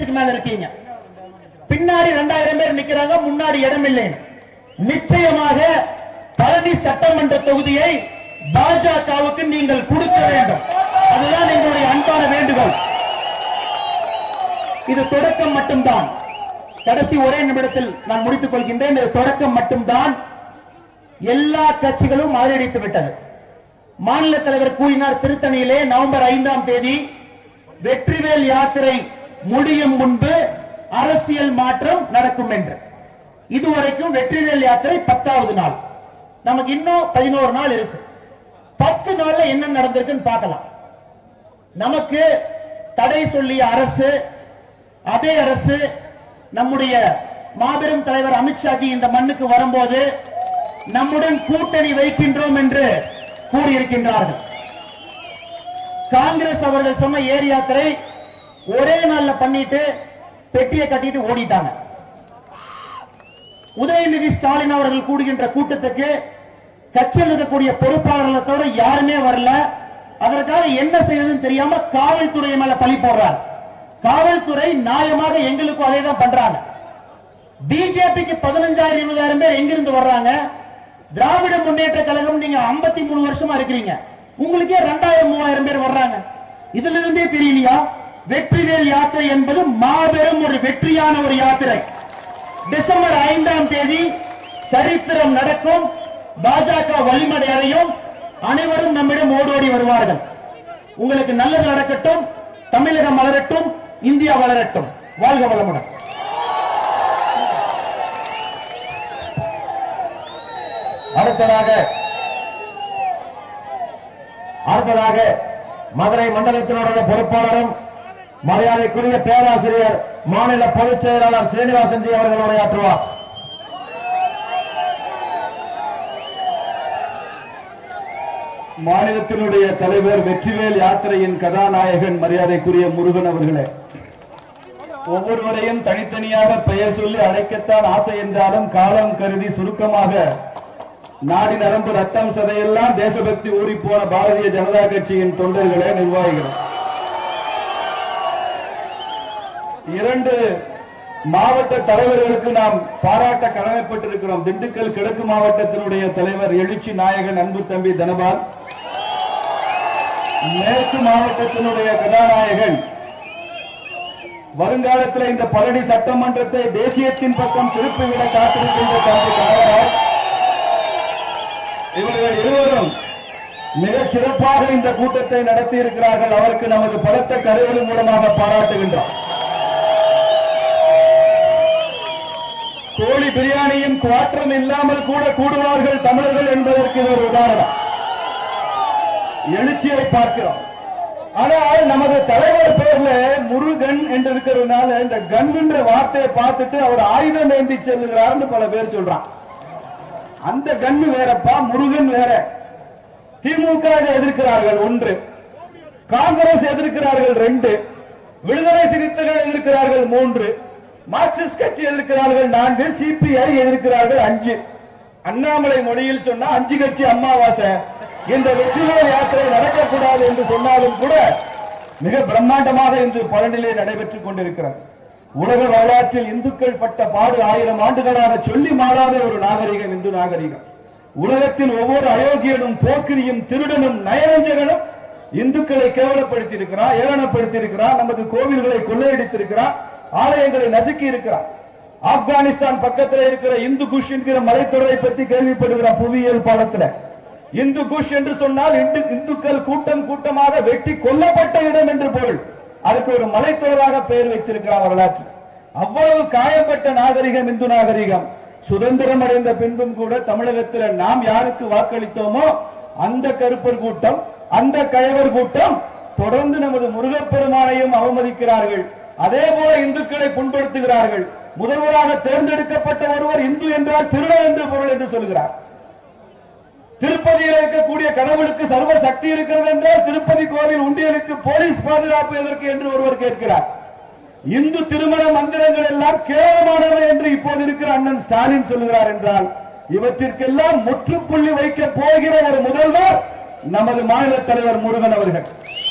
இதுக்கு மேல இருக்கீங்க பின்னாடி ரெண்டாயிரம் பேர் நிக்கிறாங்க முன்னாடி இடம் இல்லை நிச்சயமாக பழனி சட்டமன்ற தொகுதியை பாஜகவுக்கு நீங்கள் கொடுக்க வேண்டும் அதுதான் எங்களுடைய அன்பான வேண்டுகோள் இது தொடக்கம் மட்டும்தான் கடைசி ஒரே நிமிடத்தில் நான் முடித்துக் கொள்கின்றேன் இது தொடக்கம் மட்டும்தான் எல்லா கட்சிகளும் ஆதரித்து விட்டது மாநில தலைவர் கூறினார் திருத்தணியிலே நவம்பர் ஐந்தாம் தேதி வெற்றிவேல் யாத்திரை முடியும் முன்பு அரசியல் மாற்றம் நடக்கும் என்று இதுவரைக்கும் வெற்றிவேல் யாத்திரை பத்தாவது நாள் நமக்கு இன்னும் பதினோரு நாள் இருக்கு பத்து நாள்ல என்ன நடந்திருக்குன்னு பார்க்கலாம் நமக்கு தடை சொல்லிய அரசு அதே அரசு நம்முடைய மாபெரும் தலைவர் அமித்ஷாஜி இந்த மண்ணுக்கு வரும்போது நம்முடன் கூட்டணி வைக்கின்றோம் என்று கூறியிருக்கின்றார்கள் காங்கிரஸ் அவர்கள் சொன்ன ஏர் யாத்திரை ஒரே நாள்ல பண்ணிட்டு பெட்டியை கட்டிட்டு ஓடிட்டாங்க உதயநிதி ஸ்டாலின் அவர்கள் கூடுகின்ற கூட்டத்துக்கு கட்சியில் இருக்கக்கூடிய பொறுப்பாளர்களை தவிர யாருமே வரல அதற்காக என்ன செய்யறதுன்னு தெரியாம காவல்துறை மேல பழி போடுறார் காவல்துறை நியாயமாக எங்களுக்கும் அதே தான் பண்றாங்க பிஜேபிக்கு பதினஞ்சாயிரம் இருபதாயிரம் பேர் எங்கிருந்து வர்றாங்க திராவிட முன்னேற்ற கழகம் நீங்க 53 மூணு வருஷமா இருக்கிறீங்க உங்களுக்கே ரெண்டாயிரம் மூவாயிரம் பேர் வர்றாங்க இதுல இருந்தே தெரியலையா வெற்றிவேல் யாத்திரை என்பது மாபெரும் ஒரு வெற்றியான ஒரு யாத்திரை டிசம்பர் ஐந்தாம் தேதி சரித்திரம் நடக்கும் பாஜக வலிமடை அடையும் அனைவரும் நம்மிடம் ஓடோடி வருவார்கள் உங்களுக்கு நல்லது நடக்கட்டும் தமிழகம் வளரட்டும் இந்தியா வளரட்டும் வாழ்க வளமுடன் அடுத்ததாக அடுத்ததாக மதுரை மண்டலத்தினுடைய பொறுப்பாளரும் மரியாதைக்குரிய பேராசிரியர் மாநில பொதுச் செயலாளர் சீனிவாசன்ஜி அவர்கள் உரையாற்றுவார் மாநிலத்தினுடைய தலைவர் வெற்றிவேல் யாத்திரையின் கதாநாயகன் மரியாதைக்குரிய முருகன் அவர்களே ஒவ்வொருவரையும் தனித்தனியாக பெயர் சொல்லி அழைக்கத்தான் ஆசை என்றாலும் காலம் கருதி சுருக்கமாக நாடி நரம்பு ரத்தம் சதையெல்லாம் தேசபக்தி ஊறிப்போன பாரதிய ஜனதா கட்சியின் தொண்டர்களே நிர்வாகிகள் இரண்டு மாவட்ட தலைவர்களுக்கு நாம் பாராட்ட கடமைப்பட்டிருக்கிறோம் திண்டுக்கல் கிழக்கு மாவட்டத்தினுடைய தலைவர் எழுச்சி நாயகன் அன்பு தம்பி தனபால் மேற்கு மாவட்டத்தினுடைய கதாநாயகன் வருங்காலத்தில் இந்த பழனி சட்டமன்றத்தை தேசியத்தின் பக்கம் திருப்பிவிட காத்திருக்கின்ற தம்பி கனகராஜ் இவர்கள் இருவரும் மிகச் சிறப்பாக இந்த கூட்டத்தை நடத்தி இருக்கிறார்கள் அவருக்கு நமது பலத்த கருவின் மூலமாக பாராட்டுகின்றோம் கோழி பிரியாணியும் குவாற்றம் இல்லாமல் கூட கூடுவார்கள் தமிழர்கள் என்பதற்கு இது ஒரு உதாரணம் எழுச்சியை பார்க்கிறோம் ஆனால் நமது தலைவர் பேர்ல முருகன் என்று இருக்கிறதுனால இந்த கன்ன்ற வார்த்தையை பார்த்துட்டு அவர் ஆயுதம் ஏந்தி செல்லுகிறார்னு பல பேர் சொல்றான் அந்த கன்னு வேறப்பா முருகன் வேற திமுக வை எதிர்க்கிறார்கள் ஒன்று காங்கிரஸ் எதிர்க்கிறார்கள் ரெண்டு விடுதலை சிறுத்தைகள் எதிர்க்கிறார்கள் மூன்று மார்க்சிஸ்ட் கட்சி எதிர்க்கிறார்கள் நான்கு சிபிஐ எதிர்க்கிறார்கள் அஞ்சு அண்ணாமலை மொழியில் சொன்னா அஞ்சு கட்சி அமாவாசை இந்த வெற்றிவேல் யாத்திரை நடக்கக்கூடாது என்று சொன்னாலும் கூட மிக பிரம்மாண்டமாக இன்று பழனிலே நடைபெற்றுக் கொண்டிருக்கிறது உலக வரலாற்றில் இந்துக்கள் பட்ட பாடு ஆயிரம் ஆண்டுகளாக சொல்லி மாறாத ஒரு நாகரிகம் இந்து நாகரிகம் உலகத்தில் ஒவ்வொரு அயோக்கியனும் போக்கிரியும் திருடனும் நயவஞ்சகனும் இந்துக்களை கேவலப்படுத்தி இருக்கிறான் ஏளனப்படுத்தி இருக்கிறான் நமது கோவில்களை கொள்ளையடித்திருக்கிறான் ஆலயங்களை நசுக்கி இருக்கிறான் ஆப்கானிஸ்தான் பக்கத்தில் இருக்கிற இந்து குஷ் என்கிற மலைத்தொடரை பற்றி கேள்விப்படுகிறான் புவியியல் பாடத்துல இந்து குஷ் என்று சொன்னால் இந்து- இந்துக்கள் கூட்டம் கூட்டமாக வெட்டி கொல்லப்பட்ட இடம் என்று பொருள் அதுக்கு ஒரு மலைத்தொடராக பெயர் வச்சிருக்கிறார் வரலாற்று அவ்வளவு காயப்பட்ட நாகரிகம் இந்து நாகரிகம் சுதந்திரம் அடைந்த பின்பும் கூட தமிழகத்தில் நாம் யாருக்கு வாக்களித்தோமோ அந்த கருப்பர் கூட்டம் அந்த கயவர் கூட்டம் தொடர்ந்து நமது முருகப்பெருமானையும் அவமதிக்கிறார்கள் அதே போல இந்துக்களை புண்படுத்துகிறார்கள் முதல்வராக தேர்ந்தெடுக்கப்பட்ட ஒருவர் இந்து என்றால் திருடன் என்று பொருள் என்று சொல்கிறார் திருப்பதியில் இருக்கக்கூடிய கடவுளுக்கு சர்வ சக்தி இருக்கிறது என்றால் திருப்பதி கோவில் உண்டியலுக்கு போலீஸ் பாதுகாப்பு எதற்கு என்று ஒருவர் கேட்கிறார் இந்து திருமண மந்திரங்கள் எல்லாம் கேவலமானவை என்று இப்போது இருக்கிற அண்ணன் ஸ்டாலின் சொல்லுகிறார் என்றால் இவற்றிற்கெல்லாம் முற்றுப்புள்ளி வைக்க போகிற ஒரு முதல்வர் நமது மாநில தலைவர் முருகன் அவர்கள்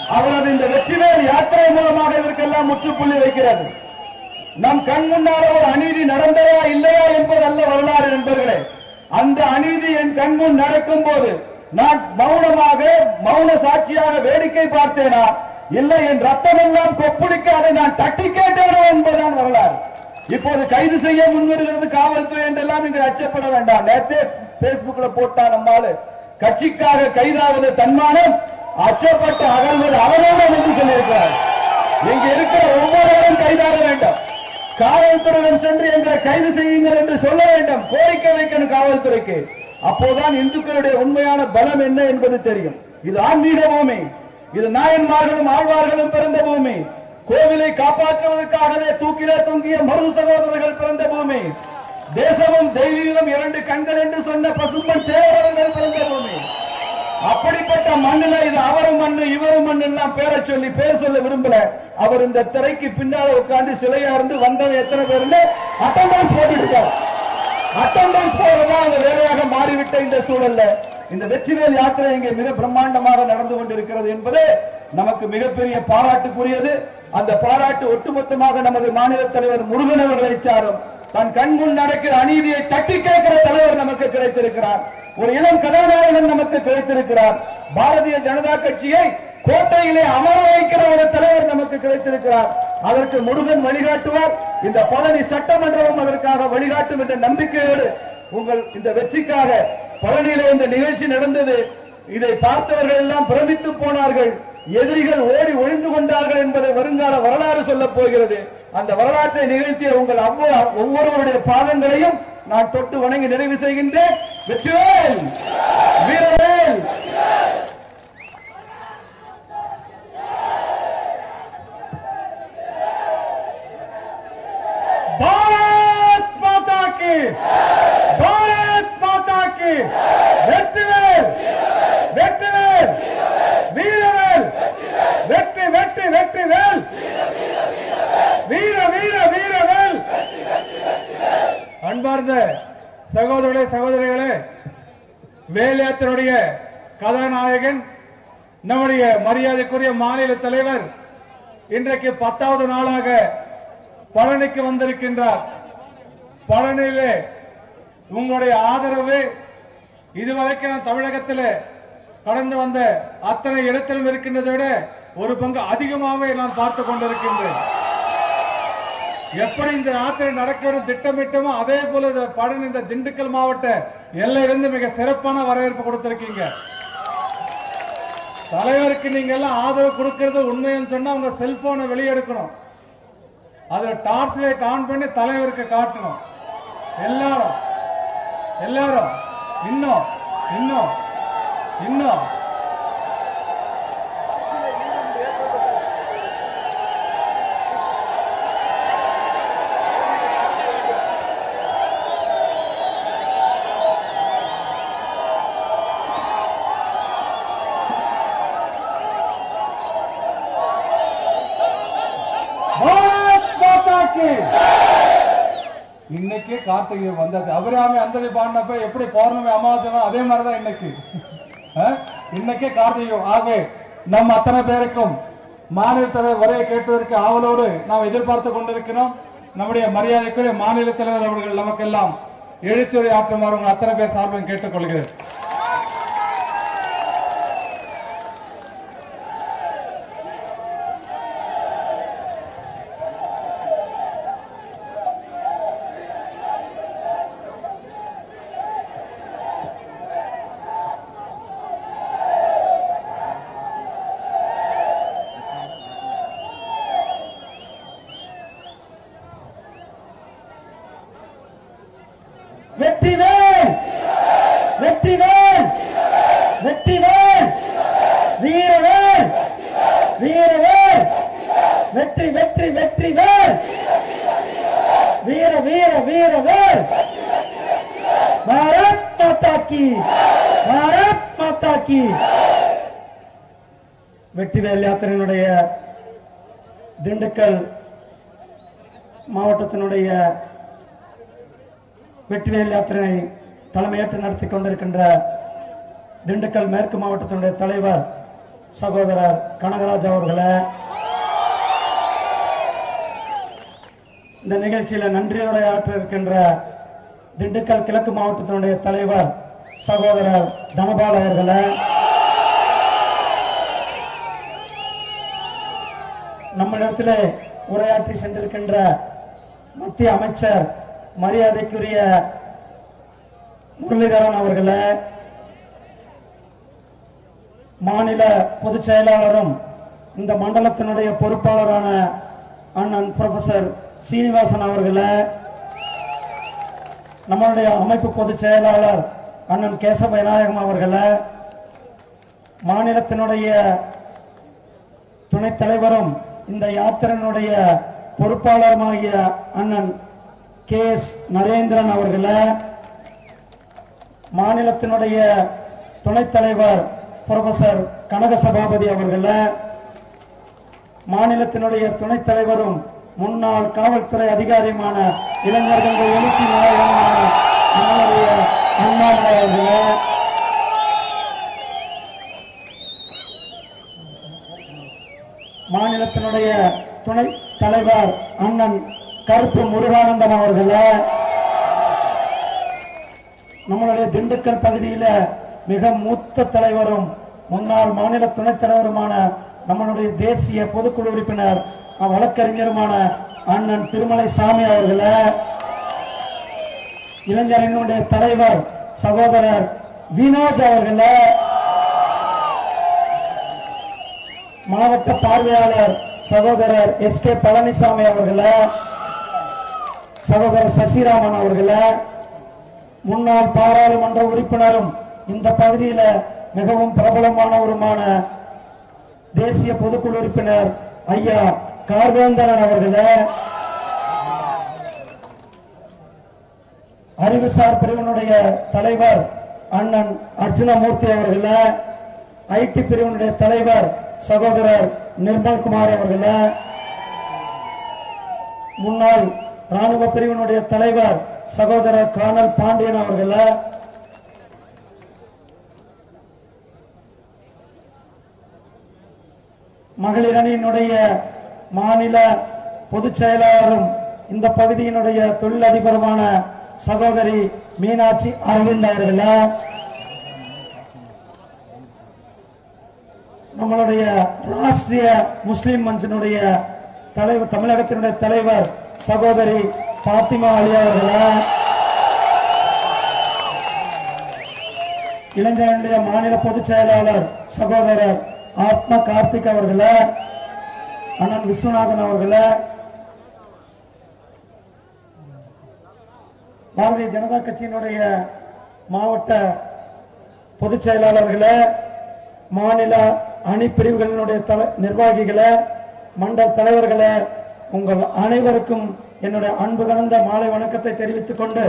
அவரது இந்த வெற்றிவேல் யாத்திரை மூலமாக இதற்கெல்லாம் முற்றுப்புள்ளி வைக்கிறது நம் கண் முன்னால ஒரு அநீதி நடந்ததா இல்லையா என்பது அல்ல வரலாறு நண்பர்களே அந்த அநீதி என் கண் முன் நடக்கும் போது நான் மௌனமாக மௌன சாட்சியாக வேடிக்கை பார்த்தேனா இல்லை என் ரத்தமெல்லாம் கொப்புளிக்க அதை நான் தட்டி கேட்டேனோ என்பதுதான் வரலாறு இப்போது கைது செய்ய முன்வருகிறது காவல்துறை என்றெல்லாம் இங்கு அச்சப்பட வேண்டாம் நேற்றே பேஸ்புக்ல போட்டா நம்மால கட்சிக்காக கைதாவது தன்மானம் அச்சப்பட்டு அகழ்வது அவமானம் என்று சொல்லியிருக்கிறார் இங்க இருக்கிற ஒவ்வொருவரும் கைதாக வேண்டும் காவல்துறையிடம் சென்று எங்களை கைது செய்யுங்கள் என்று சொல்ல வேண்டும் கோரிக்கை வைக்கணும் காவல்துறைக்கு அப்போதான் இந்துக்களுடைய உண்மையான பலம் என்ன என்பது தெரியும் இது ஆன்மீக பூமி இது நாயன்மார்களும் ஆழ்வார்களும் பிறந்த பூமி கோவிலை காப்பாற்றுவதற்காகவே தூக்கிலே தொங்கிய மருது சகோதரர்கள் பிறந்த பூமி தேசமும் தெய்வீகம் இரண்டு கண்கள் என்று சொன்ன பசும்பன் தேவர்கள் பிறந்த பூமி அப்படிப்பட்ட மண்ணுல இது அவரும் மண்ணு இவரும் மண்ணு எல்லாம் பேரை சொல்லி பேர் சொல்ல விரும்பல அவர் இந்த திரைக்கு பின்னால உட்கார்ந்து சிலையா இருந்து வந்தவன் எத்தனை பேருன்னு அட்டண்டன்ஸ் போட்டு இருக்கார் அட்டண்டன்ஸ் போறதுதான் அந்த வேலையாக மாறிவிட்ட இந்த சூழல்ல இந்த வெற்றிவேல் யாத்திரை இங்கே மிக பிரம்மாண்டமாக நடந்து கொண்டிருக்கிறது என்பது நமக்கு மிகப்பெரிய பாராட்டுக்குரியது அந்த பாராட்டு ஒட்டுமொத்தமாக நமது மாநில தலைவர் முருகன் அவர்களை சாரும் தன் கண் முன் நடக்கிற அநீதியை தட்டி கேட்கிற தலைவர் நமக்கு கிடைத்திருக்கிறார் ஒரு இளம் கதாநாயகன் நமக்கு கிடைத்திருக்கிறார் பாரதிய ஜனதா கட்சியை கோட்டையிலே அமர வைக்கிற ஒரு தலைவர் நமக்கு கிடைத்திருக்கிறார் அதற்கு முருகன் வழிகாட்டுவார் இந்த பழனி சட்டமன்றமும் அதற்காக வழிகாட்டும் என்ற நம்பிக்கையோடு உங்கள் இந்த வெற்றிக்காக பழனியிலே இந்த நிகழ்ச்சி நடந்தது இதை பார்த்தவர்கள் எல்லாம் பிரமித்து போனார்கள் எதிரிகள் ஓடி ஒளிந்து கொண்டார்கள் என்பதை வருங்கால வரலாறு சொல்லப் போகிறது அந்த வரலாற்றை நிகழ்த்திய உங்கள் அவ்வ- ஒவ்வொருவருடைய பாதங்களையும் நான் தொட்டு வணங்கி நிறைவு செய்கின்றேன் வெற்றிவேல் வீரவேல் பாரத் மாதா கி பாரத் மாதா கி வெற்றிவேல் வெற்றிவேல் வீரவேல் வெற்றி வெற்றி வெற்றி வேல் வீர வீர வீரவேல் அன்பார்ந்த சகோதரர்களே சகோதரிகளே வேலையாத்தினுடைய கதாநாயகன் நம்முடைய மரியாதைக்குரிய மாநில தலைவர் இன்றைக்கு பத்தாவது நாளாக பழனிக்கு வந்திருக்கின்றார் பழனியிலே உங்களுடைய ஆதரவு இதுவரைக்கும் நான் தமிழகத்தில் கடந்து வந்த அத்தனை இடத்திலும் இருக்கின்றதை விட ஒரு பங்கு அதிகமாகவே நான் பார்த்து கொண்டிருக்கின்றேன் எப்படி இந்த யாத்திரை நடக்க வேண்டும் திட்டமிட்டமோ அதே போல இந்த பழனி இந்த திண்டுக்கல் மாவட்ட எல்லையிலிருந்து மிக சிறப்பான வரவேற்பு கொடுத்திருக்கீங்க தலைவருக்கு நீங்க எல்லாம் ஆதரவு கொடுக்கிறது உண்மைன்னு சொன்னா உங்க செல்போனை வெளியே எடுக்கணும் அதுல டார்ச் லைட் ஆன் பண்ணி தலைவருக்கு காட்டணும் எல்லாரும் எல்லாரும் இன்னும் இன்னும் இன்னும் பாரத் மாதா கி இன்னைக்கு கார்த்திகை வந்தாச்சு அபிராமி அந்ததி பாடினப்ப எப்படி பௌர்ணமி அமாவாசை அதே மாதிரிதான் இன்னைக்கு அஹ்? இன்னைக்கே கார்த்திகை ஆகவே நம் அத்தனை பேருக்கும் மாநில தலைவர் வரையை கேட்பதற்கு ஆவலோடு நாம் எதிர்பார்த்து கொண்டிருக்கிறோம் நம்முடைய மரியாதைக்குரிய மாநில தலைவர் அவர்கள் நமக்கெல்லாம் எழுத்துரை ஆற்றுமாறு உங்கள் அத்தனை பேர் சார்பில் கேட்டுக்கொள்கிறேன் வெற்றிவேல் வெற்றிவேல் வெற்றிவேல் வீரவேல் வீரவேல் வெற்றி வெற்றி வெற்றிவேல் வீர வீர வீரவேல் பாரத் மாதா கி பாரத் மாதா கி வெற்றிவேல் யாத்திரையினுடைய திண்டுக்கல் மாவட்டத்தினுடைய வெற்றிவேல் யாத்திரை தலைமையேற்று நடத்தி கொண்டிருக்கின்ற திண்டுக்கல் மேற்கு மாவட்டத்தினுடைய தலைவர் சகோதரர் கனகராஜ் அவர்களை இந்த நிகழ்ச்சியில நன்றியுரையாற்ற இருக்கின்ற திண்டுக்கல் கிழக்கு மாவட்டத்தினுடைய தலைவர் சகோதரர் தனபால் அவர்களை நம்மிடத்திலே உரையாற்றி சென்றிருக்கின்ற மத்திய அமைச்சர் மரியாதைக்குரிய முரளிதரன் அவர்களை மாநில பொதுச் செயலாளரும் இந்த மண்டலத்தினுடைய பொறுப்பாளரான அண்ணன் ப்ரொஃபசர் சீனிவாசன் அவர்களை நம்மளுடைய அமைப்பு பொதுச் செயலாளர் அண்ணன் கேசவ விநாயகம் அவர்களை மாநிலத்தினுடைய துணைத் தலைவரும் இந்த யாத்திரையினுடைய பொறுப்பாளருமாகிய அண்ணன் கே எஸ் நரேந்திரன் அவர்களை மாநிலத்தினுடைய துணைத் தலைவர் புரொஃபசர் கனக சபாபதி அவர்களை மாநிலத்தினுடைய துணைத் தலைவரும் முன்னாள் காவல்துறை அதிகாரியுமான இளைஞர்கள் எழுச்சி நாயகமான நம்மளுடைய அண்ணாமலை அவர்களை மாநிலத்தினுடைய துணை தலைவர் அண்ணன் கருப்பு முருகானந்தம் அவர்களை நம்மளுடைய திண்டுக்கல் பகுதியில மிக மூத்த தலைவரும் முன்னாள் மாநில துணைத் தலைவருமான நம்மளுடைய தேசிய பொதுக்குழு உறுப்பினர் அஹ், வழக்கறிஞருமான அண்ணன் திருமலை சாமி அவர்களை இளைஞரினுடைய தலைவர் சகோதரர் வினோஜ் அவர்களை மாவட்ட பார்வையாளர் சகோதரர் எஸ் கே பழனிசாமி அவர்களை சகோதரர் சசிராமன் அவர்களை முன்னாள் பாராளுமன்ற உறுப்பினரும் இந்த பகுதியில மிகவும் பிரபலமானவருமான தேசிய பொதுக்குழு உறுப்பினர் ஐயா கார்வேந்தரன் அவர்களை அறிவுசார் பிரிவினுடைய தலைவர் அண்ணன் அர்ஜுனமூர்த்தி அவர்களை ஐடி பிரிவினுடைய தலைவர் சகோதரர் நிர்மல்குமார் அவர்களை முன்னாள் ராணுவ பிரிவினுடைய தலைவர் சகோதரர் கானல் பாண்டியன் அவர்களை மகளிர் அணியினுடைய மாநில பொதுச் செயலாளரும் இந்த பகுதியினுடைய தொழிலதிபருமான சகோதரி மீனாட்சி அரவிந்த் அவர்களை நம்மளுடைய ராஷ்டிரிய முஸ்லிம் மன்றினுடைய தலைவர் தமிழகத்தினுடைய தலைவர் சகோதரி பாத்திமா அலி அவர்களை இளைஞர்களுடைய மாநில பொதுச் செயலாளர் சகோதரர் ஆத்ம கார்த்திக் அவர்களை அண்ணன் விஸ்வநாதன் அவர்களை பாரதிய ஜனதா கட்சியினுடைய மாவட்ட பொதுச் செயலாளர்களை மாநில அணி பிரிவுகளினுடைய தல நிர்வாகிகளை மண்டல தலைவர்களை உங்கள் அனைவருக்கும் என்னுடைய அன்பு கலந்த மாலை வணக்கத்தை தெரிவித்துக் கொண்டு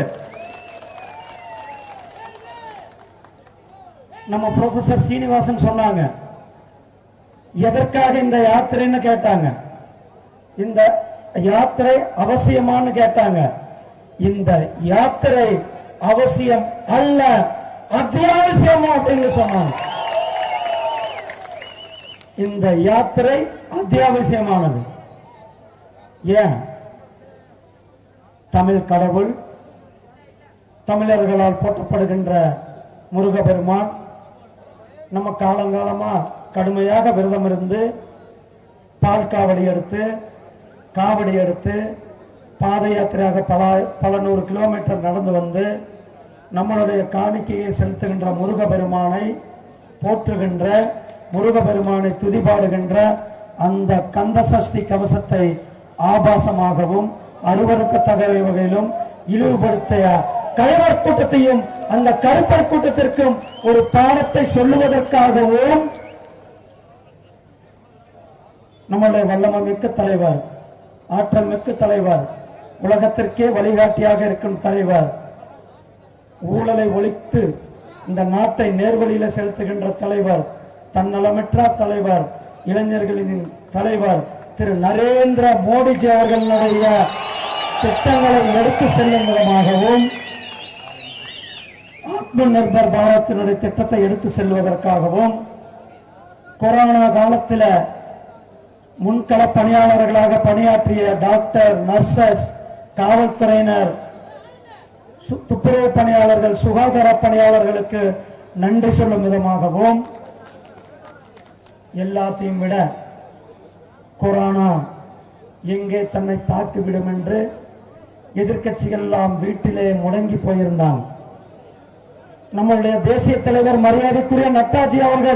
நம்ம ப்ரொஃபசர் சீனிவாசன் சொன்னாங்க எதற்காக இந்த யாத்திரைன்னு கேட்டாங்க இந்த யாத்திரை அவசியமான்னு கேட்டாங்க இந்த யாத்திரை அவசியம் அல்ல அத்தியாவசியம் அப்படின்னு சொன்னாங்க இந்த யாத்திரை அத்தியாவசியமானது ஏன் தமிழ் கடவுள் தமிழர்களால் போற்றப்படுகின்ற முருகபெருமான் நம்ம காலங்காலமா கடுமையாக விரதம் இருந்து பால் காவடி எடுத்து காவடி எடுத்து பாத யாத்திரையாக பல பல நூறு கிலோமீட்டர் நடந்து வந்து நம்மளுடைய காணிக்கையை செலுத்துகின்ற முருகபெருமானை போற்றுகின்ற முருகபெருமானை துதிபாடுகின்ற அந்த கந்த சஷ்டி கவசத்தை ஆபாசமாகவும் அருவருக்கத்தக்க வகையிலும் இழிவுபடுத்திய கயவர் கூட்டத்தையும் அந்த கருப்பர் கூட்டத்திற்கும் ஒரு பாடத்தை சொல்லுவதற்காகவும் நம்முடைய வல்லமை மிக்க தலைவர் ஆற்றல் மிக்க தலைவர் உலகத்திற்கே வழிகாட்டியாக இருக்கும் தலைவர் ஊழலை ஒழித்து இந்த நாட்டை நேர்வழியில செலுத்துகின்ற தலைவர் தன்னலமற்ற தலைவர் இளைஞர்களின் தலைவர் திரு நரேந்திர மோடிஜி அவர்களுடைய திட்டங்களை எடுத்து செல்லும் விதமாகவும் ஆத்ம நிர்பர் பாரத்தினுடைய திட்டத்தை எடுத்து செல்வதற்காகவும் கொரோனா காலத்துல முன்கள பணியாளர்களாக பணியாற்றிய டாக்டர் நர்சஸ் காவல்துறையினர் சு- துப்புரவு பணியாளர்கள் சுகாதார பணியாளர்களுக்கு நன்றி சொல்லும் விதமாகவும் எல்லாத்தையும் விட கொரோனா எங்கே தன்னை தாக்கிவிடும் என்று எதிர்க்கட்சிகள் எல்லாம் வீட்டிலே முடங்கி போயிருந்தான் நம்முடைய தேசிய தலைவர் மரியாதைக்குரிய நட்டாஜி அவர்கள்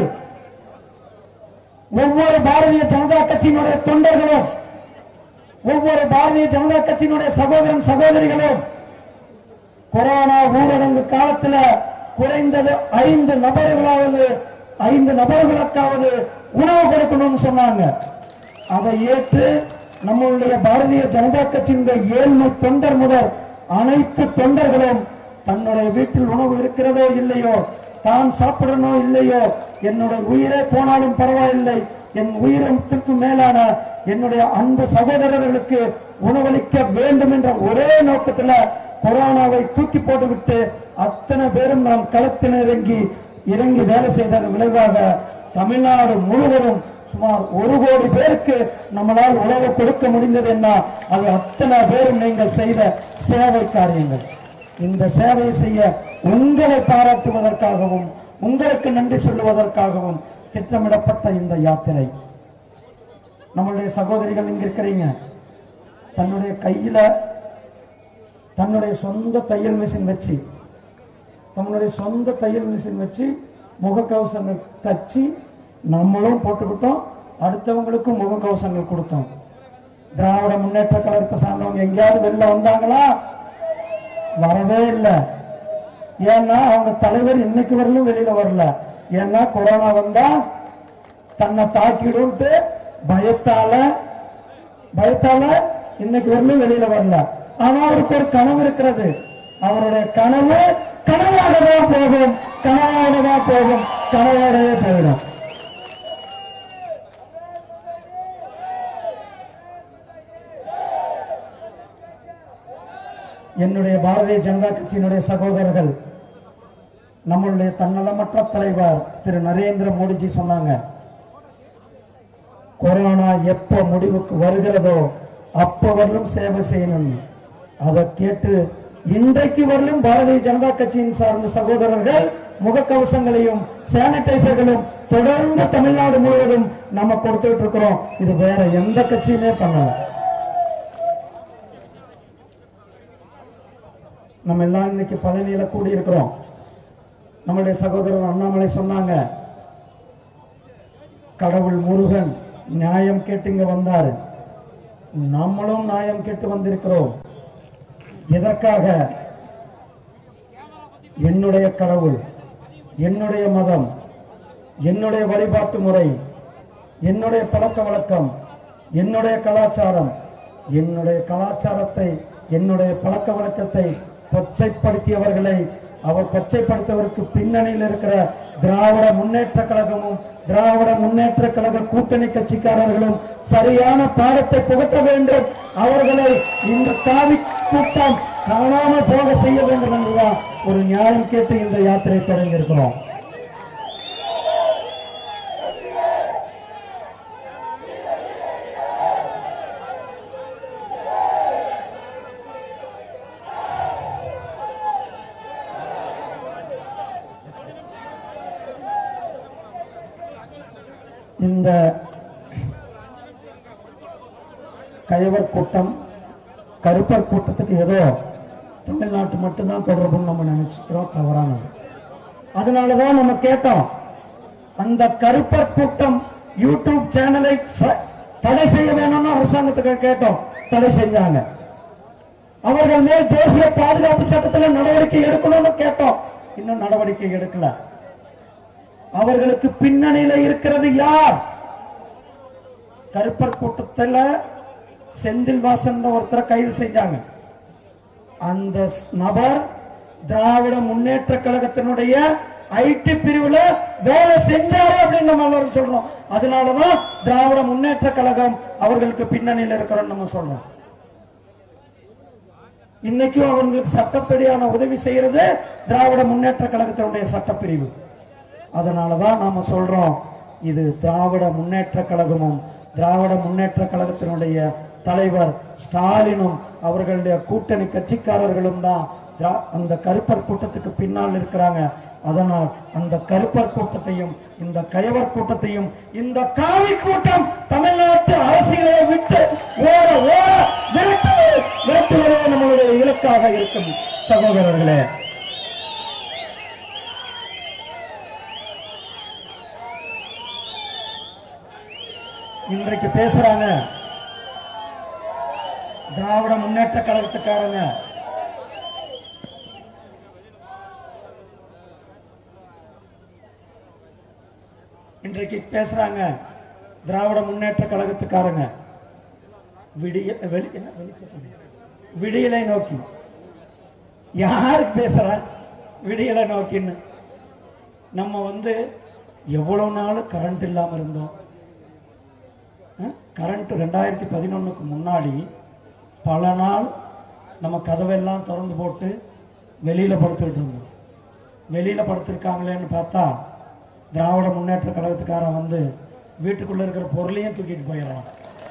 ஒவ்வொரு பாரதிய ஜனதா கட்சியினுடைய தொண்டர்களும் ஒவ்வொரு பாரதிய ஜனதா கட்சியினுடைய சகோதரன் சகோதரிகளும் கொரோனா ஊரடங்கு காலத்துல குறைந்தது ஐந்து நபர்களாவது ஐந்து நபர்களுக்காவது உணவு கொடுக்கணும்னு சொன்னாங்க அதை ஏற்று நம்மளுடைய பாரதிய ஜனதா கட்சியினுடைய ஏழ்மை தொண்டர் முதல் அனைத்து தொண்டர்களும் தன்னுடைய வீட்டில் உணவு இருக்கிறதோ இல்லையோ தான் சாப்பிடணும் இல்லையோ என்னுடைய உயிரே போனாலும் பரவாயில்லை என் உயிரத்திற்கு மேலான என்னுடைய அன்பு சகோதரர்களுக்கு உணவளிக்க வேண்டும் என்ற ஒரே நோக்கத்துல கொரோனாவை தூக்கி போட்டுவிட்டு அத்தனை பேரும் நாம் களத்தில் இறங்கி இறங்கி வேலை செய்ததன் விளைவாக தமிழ்நாடு முழுவதும் சுமார் ஒரு கோடி பேருக்கு நம்மளால் உணவு கொடுக்க முடிந்தது என்ன அது அத்தனை பேரும் நீங்கள் செய்த சேவை காரியங்கள் இந்த சேவை செய்ய உங்களை பாராட்டுவதற்காகவும் உங்களுக்கு நன்றி சொல்லுவதற்காகவும் திட்டமிடப்பட்ட இந்த யாத்திரை நம்மளுடைய சகோதரிகள் இங்க இருக்கிறீங்க தன்னுடைய கையில தன்னுடைய சொந்த தையல் மிஷின் வச்சு தன்னுடைய சொந்த தையல் மிஷின் வச்சு முகக்கவசங்கள் தச்சு நம்மளும் போட்டுக்கிட்டோம் அடுத்தவங்களுக்கும் முகக்கவசங்கள் கொடுத்தோம் திராவிட முன்னேற்ற கழகத்தை சார்ந்தவங்க எங்கேயாவது வெளில வந்தாங்களா வரவே இல்லை ஏன்னா அவங்க தலைவர் இன்னைக்கு வரலும் வெளியில வரல ஏன்னா கொரோனா வந்தா தன்னை தாக்கிடும்ட்டு பயத்தால பயத்தால இன்னைக்கு வரலும் வெளியில வரல ஆனா அவருக்கு ஒரு கனவு இருக்கிறது அவருடைய கனவு கனவாக தான் போகும் கனவாக தான் போகும் கனவாகவே போயிடும் என்னுடைய பாரதிய ஜனதா கட்சியினுடைய சகோதரர்கள் நம்மளுடைய தன்னலமற்ற தலைவர் திரு நரேந்திர மோடிஜி சொன்னாங்க கொரோனா எப்ப முடிவுக்கு வருகிறதோ அப்ப வரலும் சேவை செய்யணும் அதை கேட்டு இன்றைக்கு வரலும் பாரதிய ஜனதா கட்சியின் சார்ந்த சகோதரர்கள் முகக்கவசங்களையும் சானிடைசர்களும் தொடர்ந்து தமிழ்நாடு முழுவதும் நம்ம கொடுத்துட்டு இருக்கிறோம் இது வேற எந்த கட்சியுமே பண்ணல நம்ம எல்லாம் இன்னைக்கு பழனியில கூடி இருக்கிறோம் நம்மளுடைய சகோதரர் அண்ணாமலை சொன்னாங்க கடவுள் முருகன் நியாயம் கேட்டு இங்க வந்தாரு நம்மளும் நியாயம் கேட்டு வந்திருக்கிறோம் எதற்காக என்னுடைய கடவுள் என்னுடைய மதம் என்னுடைய வழிபாட்டு முறை என்னுடைய பழக்க வழக்கம் என்னுடைய கலாச்சாரம் என்னுடைய கலாச்சாரத்தை என்னுடைய பழக்க வழக்கத்தை கொச்சைப்படுத்தியவர்களை அவர் கொச்சைப்படுத்தவருக்கு பின்னணியில் இருக்கிற திராவிட முன்னேற்ற கழகமும் திராவிட முன்னேற்ற கழக கூட்டணி கட்சிக்காரர்களும் சரியான பாடத்தை புகட்ட வேண்டும் அவர்களை இந்த காவி கூட்டம் காணாமல் போக செய்ய வேண்டும் என்றுதான் ஒரு நியாயம் கேட்டு இந்த யாத்திரை தொடங்கியிருக்கிறோம் இந்த கயவர் கூட்டம் கருப்பர் கூட்டத்துக்கு ஏதோ தமிழ்நாட்டு மட்டும்தான் தொடர்புன்னு நம்ம நினைச்சுக்கிறோம் தவறானது அதனாலதான் நம்ம கேட்டோம் அந்த கருப்பர் கூட்டம் யூடியூப் சேனலை ச- தடை செய்ய வேணும்னு அரசாங்கத்துக்கு கேட்டோம் தடை செஞ்சாங்க அவர்கள் மேல் தேசிய பாதுகாப்பு சட்டத்தில் நடவடிக்கை எடுக்கணும்னு கேட்டோம் இன்னும் நடவடிக்கை எடுக்கல அவர்களுக்கு பின்னணியில இருக்கிறது யார் கருப்பர் கூட்டத்துல செந்தில் வாசன் ஒருத்தரை கைது செஞ்சாங்க அந்த ஸ்- நபர் திராவிட முன்னேற்ற கழகத்தினுடைய ஐடி பிரிவுல வேலை செஞ்சாரு அப்படின்னு நம்ம எல்லாரும் சொல்றோம் அதனாலதான் திராவிட முன்னேற்ற கழகம் அவர்களுக்கு பின்னணியில இருக்கிறோம் நம்ம சொல்றோம் இன்னைக்கும் அவங்களுக்கு சட்டப்படியான உதவி செய்யறது திராவிட முன்னேற்ற கழகத்தினுடைய சட்டப்பிரிவு அதனாலதான் நாம சொல்றோம் இது திராவிட முன்னேற்ற கழகமும் திராவிட முன்னேற்ற கழகத்தினுடைய தலைவர் ஸ்டாலினும் அவர்களுடைய கூட்டணி கட்சிக்காரர்களும் தான் திரா- அந்த கருப்பர் கூட்டத்துக்கு பின்னால் இருக்கிறாங்க அதனால் அந்த கருப்பர் கூட்டத்தையும் இந்த கயவர் கூட்டத்தையும் இந்த காவி கூட்டம் தமிழ்நாட்டு அரசியலை விட்டு ஓர ஓர விரட்டுவது விரட்டுவதே நம்மளுடைய இலக்காக இருக்கும் சகோதரர்களே இன்றைக்கு பேசுறாங்க திராவிட முன்னேற்ற கழகத்துக்காரங்க இன்றைக்கு பேசுறாங்க திராவிட முன்னேற்ற கழகத்துக்காரங்க விடிய வெளி என்ன வெளிச்சம்? விடியலை நோக்கி யார் பேசுறா விடியலை நோக்கின்னு நம்ம வந்து எவ்வளவு நாள் கரண்ட் இல்லாம இருந்தோம் கரண்ட் ரெண்டாயிரத்தி பதினொன்னுக்கு முன்னாடி பல நாள் நம்ம கதவெல்லாம் திறந்து போட்டு வெளியில படுத்துக்கிட்டு இருந்தோம் வெளியில படுத்திருக்காங்களேன்னு பார்த்தா திராவிட முன்னேற்ற கழகத்துக்காரன் வந்து வீட்டுக்குள்ள இருக்கிற பொருளையும் தூக்கிட்டு போயிடறான்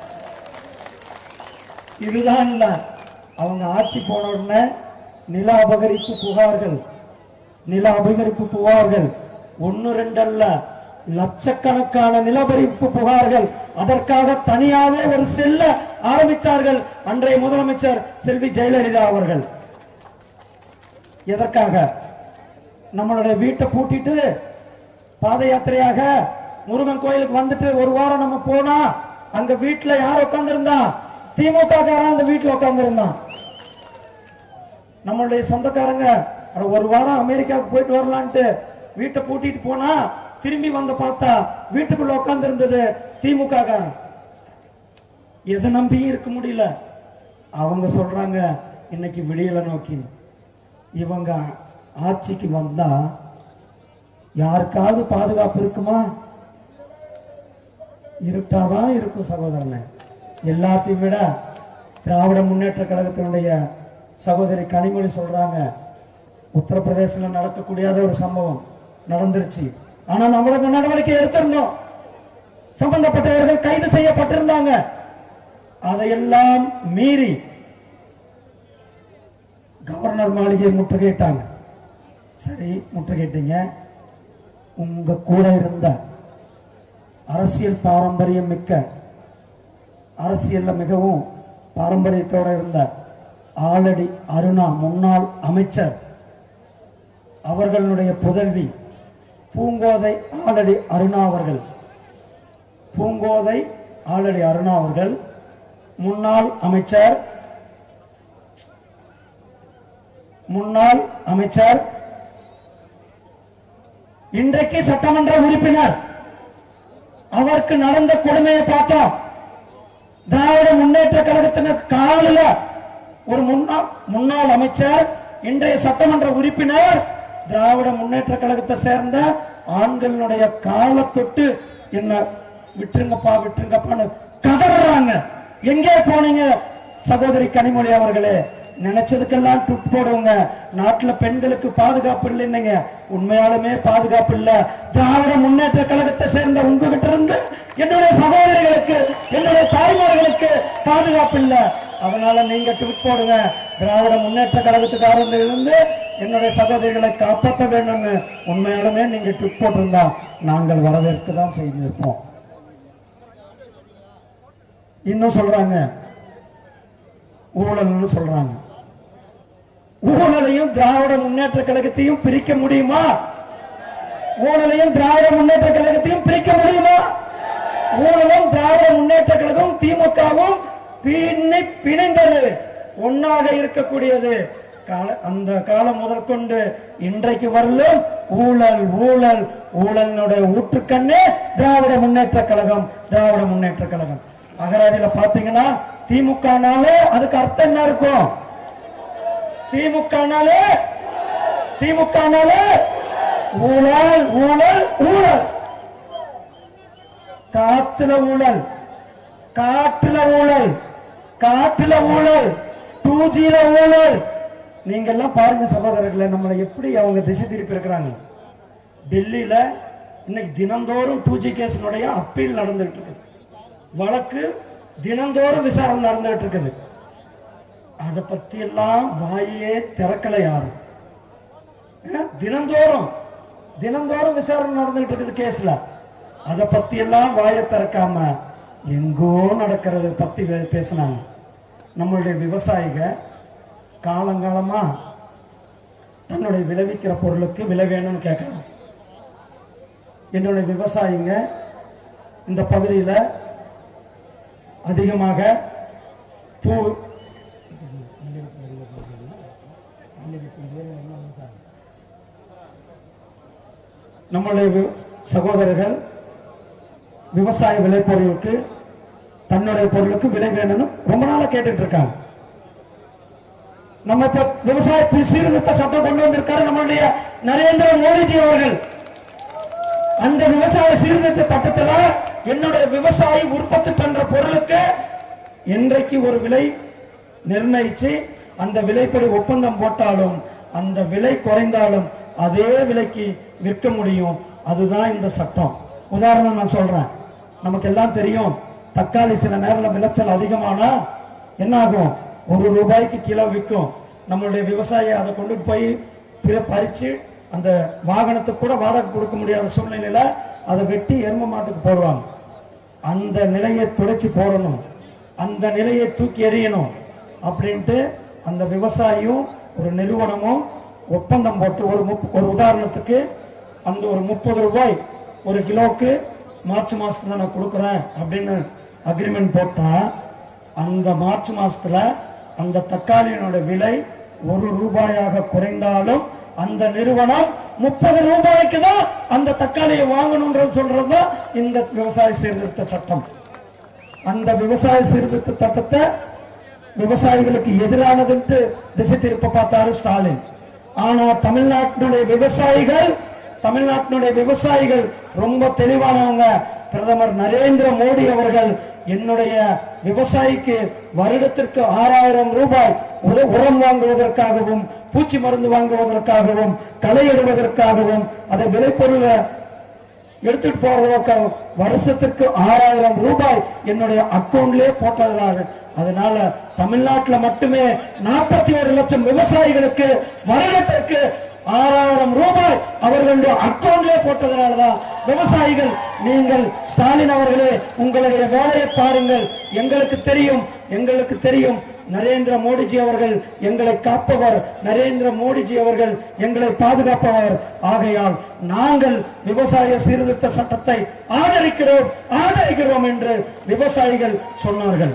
இதுதான் இல்ல அவங்க ஆட்சி போன உடனே நில அபகரிப்பு புகார்கள் நில அபகரிப்பு புகார்கள் ஒன்னு ரெண்டு அல்ல லட்சக்கணக்கான நிலபரிப்பு புகார்கள் அதற்காக தனியாவே ஒரு செல்ல ஆரம்பித்தார்கள் அன்றைய முதலமைச்சர் செல்வி ஜெயலலிதா அவர்கள் எதற்காக நம்மளுடைய வீட்டை பூட்டிட்டு பாத யாத்திரையாக முருகன் கோயிலுக்கு வந்துட்டு ஒரு வாரம் நம்ம போனா அங்க வீட்டுல யார் உட்கார்ந்திருந்தா திமுக காரன் அந்த வீட்டுல உட்கார்ந்திருந்தான் நம்மளுடைய சொந்தக்காரங்க அட ஒரு வாரம் அமெரிக்காவுக்கு போயிட்டு வரலான்ட்டு வீட்டை பூட்டிட்டு போனா திரும்பி வந்து பார்த்தா வீட்டுக்குள்ள உட்கார்ந்து இருந்தது திமுக காரன் எதை நம்பியும் இருக்க முடியல அவங்க சொல்றாங்க இன்னைக்கு விடியல நோக்கி இவங்க ஆட்சிக்கு வந்தா யாருக்காவது பாதுகாப்பு இருக்குமா இருட்டாதான் இருக்கும் சகோதரனே எல்லாத்தையும் விட திராவிட முன்னேற்ற கழகத்தினுடைய சகோதரி கனிமொழி சொல்றாங்க உத்தரப்பிரதேசத்துல நடக்கக்கூடியாத ஒரு சம்பவம் நடந்துருச்சு ஆனா நம்மளுக்கு நடவடிக்கை எடுத்திருந்தோம் சம்பந்தப்பட்டவர்கள் கைது செய்யப்பட்டிருந்தாங்க அதையெல்லாம் மீறி கவர்னர் மாளிகையை முற்றுகையிட்டாங்க சரி முற்றுகையிட்டீங்க உங்க கூட இருந்த அரசியல் பாரம்பரியம் மிக்க அரசியல்ல மிகவும் பாரம்பரியத்தோட இருந்த ஆலடி அருணா முன்னாள் அமைச்சர் அவர்களுடைய புதல்வி பூங்கோதை ஆலடி அருணா அவர்கள் பூங்கோதை ஆலடி அருணா அவர்கள் முன்னாள் அமைச்சர் முன்னாள் அமைச்சர் இன்றைக்கு சட்டமன்ற உறுப்பினர் அவருக்கு நடந்த கொடுமையை பார்த்தோம் திராவிட முன்னேற்ற கழகத்தினர் காலில ஒரு முன்னாள் முன்னாள் அமைச்சர் இன்றைய சட்டமன்ற உறுப்பினர் திராவிட முன்னேற்ற கழகத்தை சேர்ந்த ஆண்களுடைய காலை தொட்டு என்ன விட்டுருங்கப்பா விட்டுருங்கப்பான்னு கதறாங்க எங்கே போனீங்க சகோதரி கனிமொழி அவர்களே நினைச்சதுக்கெல்லாம் டுட் போடுவோங்க நாட்டுல பெண்களுக்கு பாதுகாப்பு இல்லைன்னீங்க உண்மையாலுமே பாதுகாப்பு இல்ல திராவிட முன்னேற்ற கழகத்தை சேர்ந்த உங்ககிட்ட இருந்து என்னுடைய சகோதரிகளுக்கு என்னுடைய தாய்மார்களுக்கு பாதுகாப்பு இல்ல அதனால நீங்க ட்விட் போடுங்க திராவிட முன்னேற்ற கழகத்துக்காரங்க இருந்து என்னுடைய சகோதரிகளை காப்பாற்ற வேணும்னு உண்மையாலுமே நீங்க ட்விட் போட்டிருந்தா நாங்கள் வரவேற்க தான் செய்திருப்போம் இன்னும் சொல்றாங்க ஊழல்னு சொல்றாங்க ஊழலையும் திராவிட முன்னேற்ற கழகத்தையும் பிரிக்க முடியுமா ஊழலையும் திராவிட முன்னேற்ற கழகத்தையும் பிரிக்க முடியுமா ஊழலும் திராவிட முன்னேற்ற கழகம் திமுகவும் பின்னி பிணைந்தது ஒன்னாக இருக்கக்கூடியது கால- அந்த காலம் முதற்கொண்டு இன்றைக்கு வரலும் ஊழல் ஊழல் ஊழலினுடைய ஊற்றுக்கண்ணே திராவிட முன்னேற்ற கழகம் திராவிட முன்னேற்ற கழகம் அகராதியில பாத்தீங்கன்னா திமுகனாலே அதுக்கு அர்த்தம் என்ன இருக்கும் திமுகனாலே திமுகனாலே ஊழல் ஊழல் ஊழல் காத்துல ஊழல் காட்டுல ஊழல் காட்டுல ஊழல் டூ ஜில ஊழல் நீங்க எல்லாம் பாருங்க சகோதரர்களே நம்மளை எப்படி அவங்க திசை திருப்பி இருக்கிறாங்க டெல்லியில இன்னைக்கு தினந்தோறும் டூ ஜி கேஸினுடைய அப்பீல் நடந்துட்டு இருக்குது வழக்கு தினந்தோறும் விசாரணை நடந்துட்டு இருக்குது அதை பத்தி எல்லாம் வாயே திறக்கல யாரும் ஏன்? தினந்தோறும் தினந்தோறும் விசாரணை நடந்துட்டு இருக்குது கேஸ்ல அதை பத்தி எல்லாம் வாயை திறக்காம எங்கோ நடக்கிறத பத்தி வே- பேசினாங்க நம்மளுடைய விவசாயிக காலங்காலமா தன்னுடைய விளைவிக்கிற பொருளுக்கு விலை வேணும்னு கேட்கறாங்க என்னுடைய விவசாயிங்க இந்த பகுதியில அதிகமாக பூ நம்மளுடைய வி- சகோதரர்கள் விவசாய விளைபொருளுக்கு தன்னுடைய பொருளுக்கு விலை வேணும்னு ரொம்ப நாளா கேட்டுட்டு இருக்காங்க நம்ம இப்ப விவசாய சீர்திருத்த சட்டம் கொண்டு வந்திருக்காரு நம்மளுடைய நரேந்திர மோடிஜி அவர்கள் அந்த விவசாய சீர்திருத்த சட்டத்துல என்னுடைய விவசாயி உற்பத்தி பண்ற பொருளுக்கு என்றைக்கு ஒரு விலை நிர்ணயிச்சு அந்த விலைப்படி ஒப்பந்தம் போட்டாலும் அந்த விலை குறைந்தாலும் அதே விலைக்கு விற்க முடியும் அதுதான் இந்த சட்டம் உதாரணம் நான் சொல்றேன் நமக்கு எல்லாம் தெரியும் தக்காளி சில நேரத்துல விளைச்சல் அதிகமானா என்ன ஆகும் ஒரு ரூபாய்க்கு கிலோ விற்கும் நம்மளுடைய விவசாயி அதை கொண்டு போய் பிற- பறிச்சு அந்த வாகனத்துக்கு கூட வாடகை கொடுக்க முடியாத சூழ்நிலையில அதை வெட்டி எரும மாட்டுக்கு போடுவாங்க அந்த நிலையை துடைச்சு போடணும் அந்த நிலையை தூக்கி எறியணும் அப்படின்ட்டு அந்த விவசாயியும் ஒரு நிறுவனமும் ஒப்பந்தம் போட்டு ஒரு முப்- ஒரு உதாரணத்துக்கு அந்த ஒரு முப்பது ரூபாய் ஒரு கிலோவுக்கு மார்ச் மாசத்துல நான் கொடுக்குறேன் அப்படின்னு அக்ரிமெண்ட் போட்டா அந்த மார்ச் மாசத்துல அந்த தக்காளியினோட விலை ஒரு ரூபாயாக குறைந்தாலும் அந்த நிறுவனம் முப்பது ரூபாய்க்கு தான் அந்த தக்காளியை வாங்கணும்ன்றது சொல்றதுதான் இந்த விவசாய சீர்திருத்த சட்டம் அந்த விவசாய சீர்திருத்த சட்டத்தை விவசாயிகளுக்கு எதிரானதுன்ட்டு திசை திருப்ப பார்த்தாரு ஸ்டாலின் ஆனா தமிழ்நாட்டினுடைய விவசாயிகள் தமிழ்நாட்டினுடைய விவசாயிகள் ரொம்ப தெளிவானவங்க பிரதமர் நரேந்திர மோடி அவர்கள் என்னுடைய விவசாயிக்கு வருடத்திற்கு ஆறாயிரம் ரூபாய் உர- உரம் வாங்குவதற்காகவும் பூச்சி மருந்து வாங்குவதற்காகவும் களை இடுவதற்காகவும் அதை விளைபொருளை எடுத்துட்டு போறதுக்கு வருஷத்துக்கு ஆறாயிரம் ரூபாய் என்னுடைய அக்கவுண்ட்லயே போட்டதுனால அதனால தமிழ்நாட்டுல மட்டுமே நாற்பத்தி ஒரு லட்சம் விவசாயிகளுக்கு வருடத்திற்கு ஆறாயிரம் ரூபாய் அவர்களுடைய அக்கவுண்ட்லயே போட்டதுனாலதான் விவசாயிகள் நீங்கள் ஸ்டாலின் அவர்களே உங்களுடைய வேலையை பாருங்கள் எங்களுக்கு தெரியும் எங்களுக்கு தெரியும் நரேந்திர மோடிஜி அவர்கள் எங்களை காப்பவர் நரேந்திர மோடிஜி அவர்கள் எங்களை பாதுகாப்பவர் ஆகையால் நாங்கள் விவசாய சீர்திருத்த சட்டத்தை ஆதரிக்கிறோம் ஆதரிக்கிறோம் என்று விவசாயிகள் சொன்னார்கள்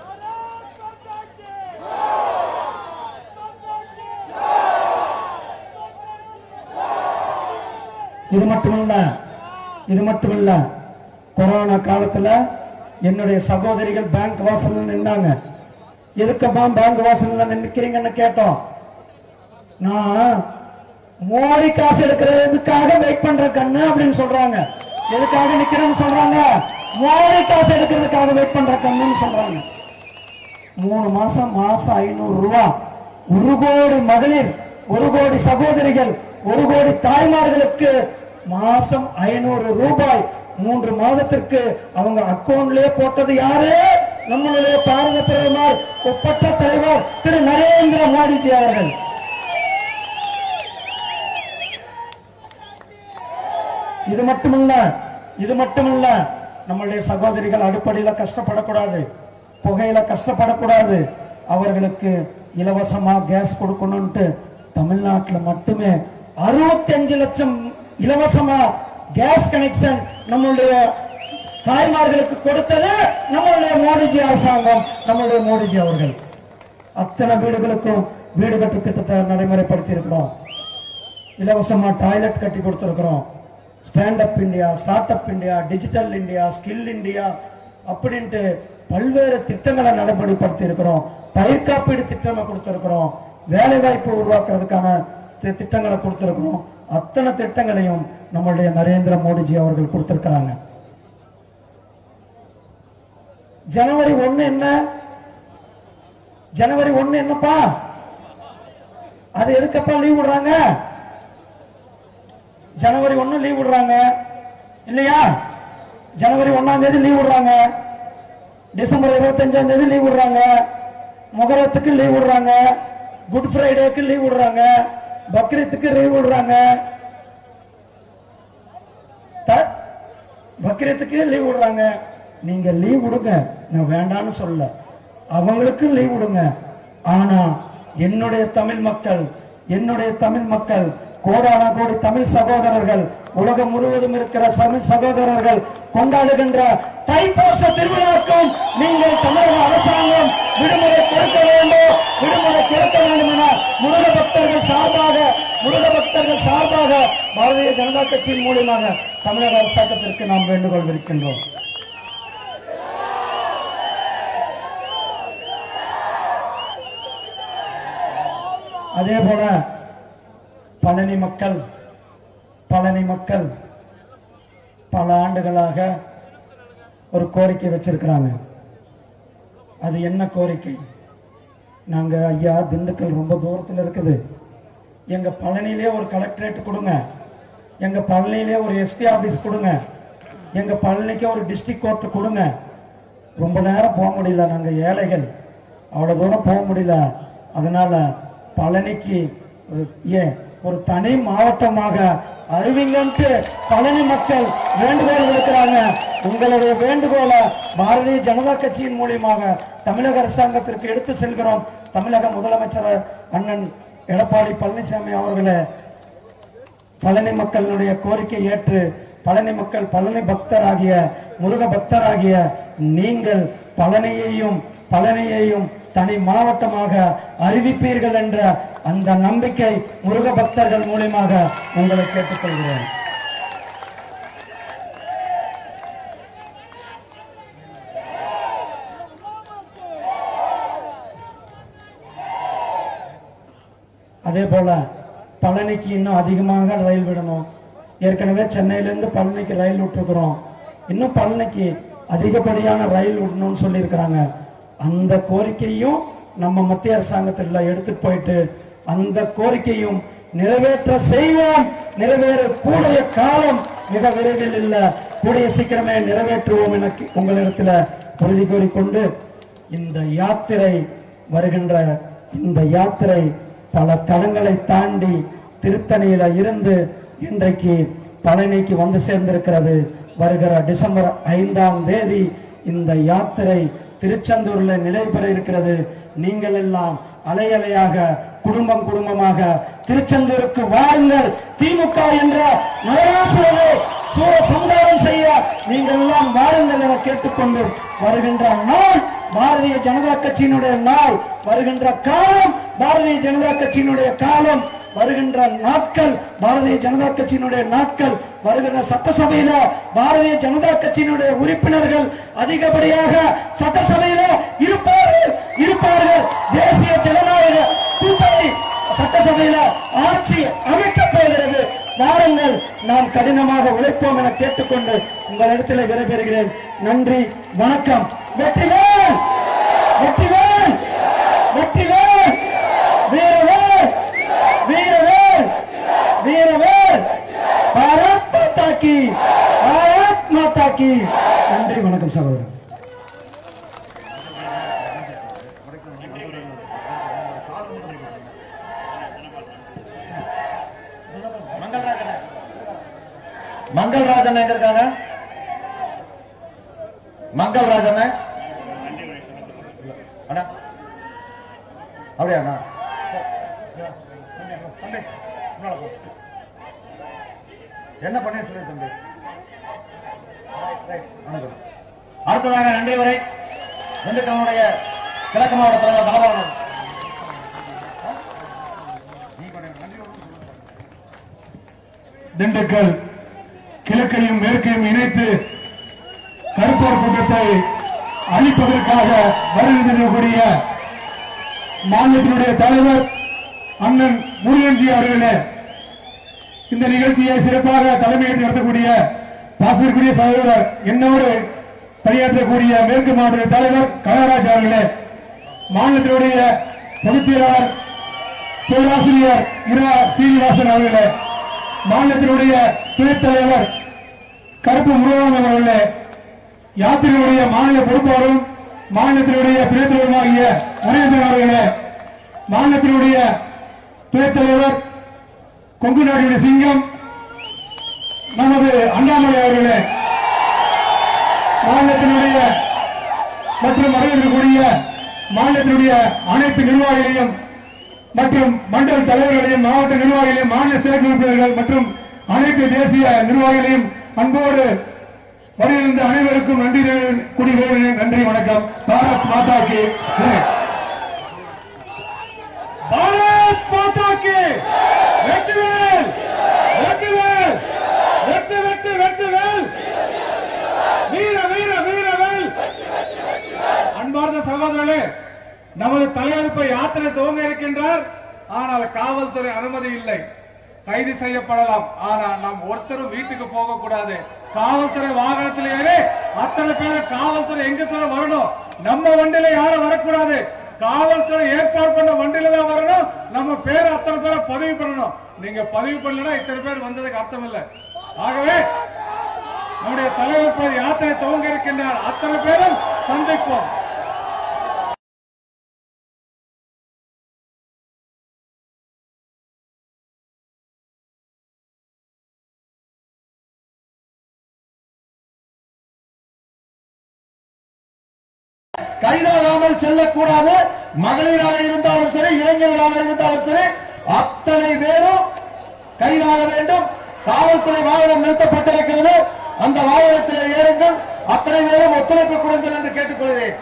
இது மட்டுமல்ல இது மட்டுமல்ல கொரோனா காலத்துல என்னுடைய சகோதரிகள் பேங்க் வாசல்ல நின்னாங்க எதுக்கம்மா பேங்க் வாசல்ல நிக்கிறீங்கன்னு கேட்டோம் நான் மோடி காசு எடுக்கிறதுக்காக வெயிட் பண்ற கண்ணு அப்படின்னு சொல்றாங்க எதுக்காக நிக்கிறேன்னு சொல்றாங்க மோடி காசு எடுக்கிறதுக்காக வெயிட் பண்ற கண்ணுன்னு சொல்றாங்க மூணு மாசம் மாசம் ஐநூறு ரூபாய் ஒரு கோடி மகளிர் ஒரு கோடி சகோதரிகள் ஒரு கோடி தாய்மார்களுக்கு மாசம் ஐநூறு ரூபாய் மூன்று மாதத்திற்கு அவங்க அக்கவுண்ட்லயே போட்டது யாரு நம்மளுடைய பாரத பிரதமர் ஒப்பற்ற தலைவர் திரு நரேந்திர மோடிஜி அவர்கள் இது மட்டுமல்ல இது மட்டுமல்ல நம்மளுடைய சகோதரிகள் அடுப்படியில கஷ்டப்படக்கூடாது புகையில கஷ்டப்படக்கூடாது அவர்களுக்கு இலவசமா கேஸ் கொடுக்கணும்ட்டு தமிழ்நாட்டுல மட்டுமே 65 லட்சம் இலவசமா கேஸ் கனெக்ஷன் நம்மளுடைய தாய்மார்களுக்கு கொடுத்தது நம்மளுடைய மோடிஜி அரசாங்கம் நம்மளுடைய மோடிஜி அவர்கள் அத்தனை வீடுகளுக்கும் வீடு கட்டு திட்டத்தை நடைமுறைப்படுத்தி இருக்கிறோம் இலவசமா டாய்லெட் கட்டி கொடுத்திருக்கிறோம் stand up India start up India digital India skill India அப்படின்ட்டு பல்வேறு திட்டங்களை நடைமுறைப்படுத்தி இருக்கிறோம் பயிர் காப்பீடு திட்டங்களை கொடுத்திருக்கிறோம் வேலை வாய்ப்பு உருவாக்குறதுக்கான தி- திட்டங்களை கொடுத்திருக்கிறோம் அத்தனை திட்டங்களையும் நம்மளுடைய நரேந்திர மோடிஜி அவர்கள் கொடுத்திருக்கிறாங்க ஜனவரி ஒண்ணு என்ன ஜனவரி ஒண்ணு என்னப்பா அது எதுக்கப்பா லீவ் விடுறாங்க ஜனவரி ஒண்ணு லீவ் விடுறாங்க இல்லையா ஜனவரி ஒண்ணாம் தேதி லீவ் விடுறாங்க டிசம்பர் இருபத்தஞ்சாம் தேதி லீவ் விடுறாங்க முகரத்துக்கு லீவ் விடுறாங்க குட் ஃப்ரைடேக்கு லீவ் விடுறாங்க பக்ரீத்துக்கு லீவ் விடுறாங்க த- பக்ரீத்துக்கு லீவ் விடுறாங்க நீங்க லீவ் விடுங்க நான் வேண்டாம்னு சொல்ல அவங்களுக்கு லீவ் விடுங்க ஆனா என்னுடைய தமிழ் மக்கள் என்னுடைய தமிழ் மக்கள் கோடான கோடி தமிழ் சகோதரர்கள் உலகம் முழுவதும் இருக்கிற தமிழ் சகோதரர்கள் கொண்டாடுகின்ற தைப்பூச திருவிழாக்கும் நீங்கள் தமிழக அரசாங்கம் விடுமுறை கொடுக்க வேண்டும் விடுமுறை கொடுக்க வேண்டும் என முருக பக்தர்கள் சார்பாக முருக பக்தர்கள் சார்பாக பாரதிய ஜனதா கட்சியின் மூலியமாக தமிழக அரசாங்கத்திற்கு நாம் வேண்டுகோள் விடுக்கின்றோம் அதே போல பழனி மக்கள் பழனி மக்கள் பல ஆண்டுகளாக ஒரு கோரிக்கை வச்சிருக்கிறாங்க அது என்ன கோரிக்கை நாங்க ஐயா திண்டுக்கல் ரொம்ப தூரத்தில் இருக்குது எங்க பழனியிலே ஒரு கலெக்டரேட் கொடுங்க எங்க பழனியிலே ஒரு எஸ்பி ஆபீஸ் கொடுங்க எங்க பழனிக்கு ஒரு டிஸ்ட்ரிக்ட் கோர்ட் கொடுங்க ரொம்ப நேரம் போக முடியல நாங்க ஏழைகள் அவ்வளவு தூரம் போக முடியல அதனால பழனிக்கு ஒரு- ஏன் ஒரு தனி மாவட்டமாக அறிவிங்கன்ட்டு பழனி மக்கள் வேண்டுகோள் விடுக்கிறாங்க உங்களுடைய வேண்டுகோளை பாரதிய ஜனதா கட்சியின் மூலியமாக தமிழக அரசாங்கத்திற்கு எடுத்து செல்கிறோம் தமிழக முதலமைச்சர் அண்ணன் எடப்பாடி பழனிசாமி அவர்களே பழனி மக்களுடைய கோரிக்கை ஏற்று பழனி மக்கள் பழனி பக்தராகிய முருக பக்தராகிய நீங்கள் பழனியையும் பழனியையும் தனி மாவட்டமாக அறிவிப்பீர்கள் என்ற அந்த நம்பிக்கை முருக பக்தர்கள் மூலியமாக உங்களை கேட்டுக்கொள்கிறேன் அதே போல பழனிக்கு இன்னும் அதிகமாக ரயில் விடணும் ஏற்கனவே சென்னையிலிருந்து பழனிக்கு ரயில் விட்டுருக்குறோம் இன்னும் பழனிக்கு அதிகப்படியான ரயில் விடணும்னு சொல்லியிருக்கிறாங்க அந்த கோரிக்கையும் நம்ம மத்திய அரசாங்கத்தில் எடுத்துட்டு போயிட்டு அந்த கோரிக்கையும் நிறைவேற்ற செய்வோம் நிறைவேறக்கூடிய காலம் மிக விரைவில் இல்ல கூடிய சீக்கிரமே நிறைவேற்றுவோம் என உங்களிடத்துல உறுதி கூறிக்கொண்டு இந்த யாத்திரை வருகின்ற இந்த யாத்திரை பல தடங்களை தாண்டி திருத்தணியில இருந்து இன்றைக்கு பழனிக்கு வந்து சேர்ந்திருக்கிறது வருகிற டிசம்பர் ஐந்தாம் தேதி இந்த யாத்திரை திருச்செந்தூர்ல நிலைபெற இருக்கிறது நீங்கள் எல்லாம் அலையலையாக குடும்பம் குடும்பமாக திருச்செந்தூருக்கு வாருங்கள் திமுக என்ற நரகாசுரனை சூர சம்ஹாரம் செய்ய நீங்கள் எல்லாம் வாருங்கள் என கேட்டுக்கொண்டு வருகின்ற நாள் பாரதிய ஜனதா கட்சியினுடைய நாள் வருகின்ற காலம் பாரதிய ஜனதா கட்சியினுடைய காலம் வருகின்ற நாட்கள் பாரதிய ஜனதா கட்சியினுடைய நாட்கள் வருகின்ற சட்டசபையில பாரதிய ஜனதா கட்சியினுடைய உறுப்பினர்கள் அதிகப்படியாக சட்டசபையில இருப்பார்கள் இருப்பார்கள் தேசிய ஜனநாயக கூட்டணி சட்டசபையில ஆட்சி அமைக்கப் போகிறது வாருங்கள் நாம் கடினமாக உழைப்போம் என கேட்டுக்கொண்டு உங்களிடத்தில் விடைபெறுகிறேன் நன்றி வணக்கம் வெற்றிவேல் வெற்றிவேல் வெற்றிவேல் வீரவேல் வீரவேல் வீரவேல் பாரத் மாதா கி பாரத் மாதா கி நன்றி வணக்கம் சகோதரர் மங்கள்ராஜன் எங்க இருக்காங்க மங்கள்ராஜன் அண்ணா அப்படியா அண்ணா தம்பி முன்னால போ. என்ன பண்ணி சொல்லு தம்பி ரைட், வணக்கம். அடுத்ததாக நன்றி உரை திண்டுக்கல்லுடைய கிழக்கு மாவட்ட தலைவர் பாபாவன் திண்டுக்கல் கிழக்கையும் மேற்கையும் இணைத்து கருப்போர் கூட்டத்தை அழிப்பதற்காக வருகின்றக்கூடிய மாநிலத்தினுடைய தலைவர் அண்ணன் முருகன்ஜி அவர்களே இந்த நிகழ்ச்சியை சிறப்பாக தலைமையேற்று நடத்தக்கூடிய பாசத்திற்குரிய சகோதரர் என்னோடு பணியாற்றக்கூடிய மேற்கு மாவட்ட தலைவர் கனகராஜ் அவர்களே மாநிலத்தினுடைய பொதுச் செயலாளர் பேராசிரியர் இரா சீனிவாசன் அவர்களே மாநிலத்தினுடைய துணைத் தலைவர் கருப்பு முருகன் அவர்களே யாத்திரையுடைய மாநில பொறுப்பாளரும் மாநிலத்தினுடைய துணைத் தலைவருமாகிய மணிகண்டன் அவர்களே மாநிலத்தினுடைய துணைத் தலைவர் கொங்கு நாட்டினுடைய சிங்கம் நமது அண்ணாமலை அவர்களே மாநிலத்தினுடைய மற்றும் வரவேற்கக்கூடிய மாநிலத்தினுடைய அனைத்து நிர்வாகிகளையும் மற்றும் மண்டல தலைவர்களையும் மாவட்ட நிர்வாகிகளையும் மாநில செயற்குழு உறுப்பினர்கள் மற்றும் அனைத்து தேசிய நிர்வாகிகளையும் அன்போடு வருகின்ற அனைவருக்கும் நன்றி கூறுகிறேன் நன்றி வணக்கம் பாரத் மாதா கி ஜெய். பாரத் மாதா கி வெற்றிவேல் வெற்றிவேல் வெற்றி வெற்றி வெற்றிவேல் வீர வீர வீரவேல் அன்பார்ந்த சகோதரர்களே நமது தலைவர் இப்ப யாத்திரை துவங்க இருக்கின்றார் ஆனால் காவல்துறை அனுமதி இல்லை கைது செய்யப்படலாம் ஆனால் நாம் ஒருத்தரும் வீட்டுக்கு போக கூடாது காவல்துறை வாகனத்தில் ஏறி அத்தனை பேரை காவல்துறை எங்க சொல்ல வரணும் நம்ம வண்டியில யாரும் வரக்கூடாது காவல்துறை ஏற்பாடு பண்ண வண்டியில தான் வரணும் நம்ம பேர் அத்தனை பேரை பதிவு பண்ணணும் நீங்க பதிவு பண்ணலன்னா இத்தனை பேர் வந்ததுக்கு அர்த்தம் இல்லை ஆகவே நம்முடைய தலைவர் பேர் யாத்திரை துவங்க இருக்கின்றார் அத்தனை பேரும் சந்திப்போம் கைதாகாமல் செல்லக்கூடாது மகளிராக இருந்தாலும் சரி இளைஞர்களாக இருந்தாலும் சரி அத்தனை பேரும் கைதாக வேண்டும் காவல்துறை வாகனம் நிறுத்தப்பட்டிருக்கிறது அந்த வாகனத்தில் ஏறுங்கள் அத்தனை பேரும் ஒத்துழைப்பு கொடுங்கள் என்று கேட்டுக்கொள்கிறேன்